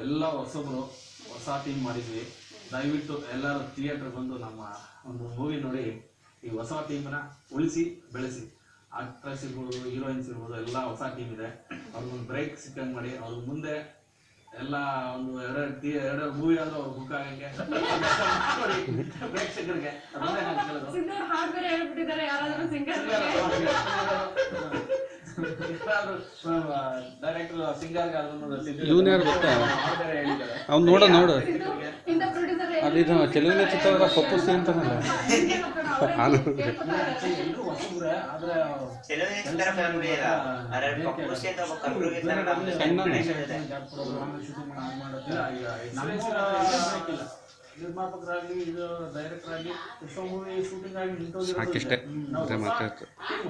ಎಲ್ಲ ಹೊಸಬ್ರು ಹೊಸ ಟೀಮ್ ಮಾಡಿದ್ವಿ ದಯವಿಟ್ಟು ಎಲ್ಲರೂ ಥಿಯೇಟರ್ ಬಂದು ನಮ್ಮ ಒಂದು ಮೂವಿ ನೋಡಿ ಈ ಹೊಸ ಟೀಮ್ನ ಉಳಿಸಿ ಬೆಳೆಸಿ ಆಕ್ಟ್ರೆಸ್ ಇರ್ಬೋದು ಹೀರೋಯಿನ್ಸ್ ಇರ್ಬೋದು ಎಲ್ಲ ಹೊಸ ಟೀಮ್ ಇದೆ ಅವ್ರಿಗೊಂದು ಬ್ರೇಕ್ ಸಿಕ್ಕಂಗೆ ಮಾಡಿ ಅವ್ರ ಮುಂದೆ ಎಲ್ಲ ಒಂದು ಎರಡೆರಡು ಟಿ ಎರಡೆರಡು ಮೂವಿ ಆದ್ರೂ ಅವ್ರು ಬುಕ್ ಆಗಂಗೆ ನೋಡಿ ಪ್ರೇಕ್ಷಕರಿಗೆ ಅದನ್ನೇ ನಾನು ಕೇಳೋದು ಸಿಂಧೂರ್ ಹಾಡ್ ಬೇರೆ ಹೇಳ್ಬಿಟ್ಟಿದ್ದಾರೆ ಯಾರಾದ್ರೂ ಸಿಂಗರ್ ಡೈರೆಕ್ಟರ್ ಸಿಂಗರ್ ಇವ್ನು ಯಾರು ಗೊತ್ತಾ ಹೇಳಿದ್ದಾರೆ ಅವ್ನು ನೋಡ ನೋಡು ಇಂದ ಪ್ರೊಡ್ಯೂಸರ್ ಅದು ಇದು ತೆಲುಗಿನ ಚಿತ್ರದ ಪಪ್ಪು ಸಿ ಅಂತಾನಲ್ಲ ಎಲ್ಲರೂ ಹೊಸಬ್ರೆ ಆದ್ರೆ తెలుగు చిత్ర ఫ్యామిలీ అరే పప్పు చేత ఒక కర్రు ಸಣ್ಣನೆ. ನಿರ್ಮಾಪಕರಾಗ್ಲಿ ಇದು ಡೈರೆಕ್ಟರ್ ಆಗ್ಲಿ ಎಷ್ಟೋ ಮೂವಿ ಶೂಟಿಂಗ್ ಆಗಿ ನಿಂತೋಗಿರೋದು ಸಾಕಿಷ್ಟೇ ಇದೆ. ನಾವು ಅದೇ ಹೊಸ ಮಾತಾಡ್ತು team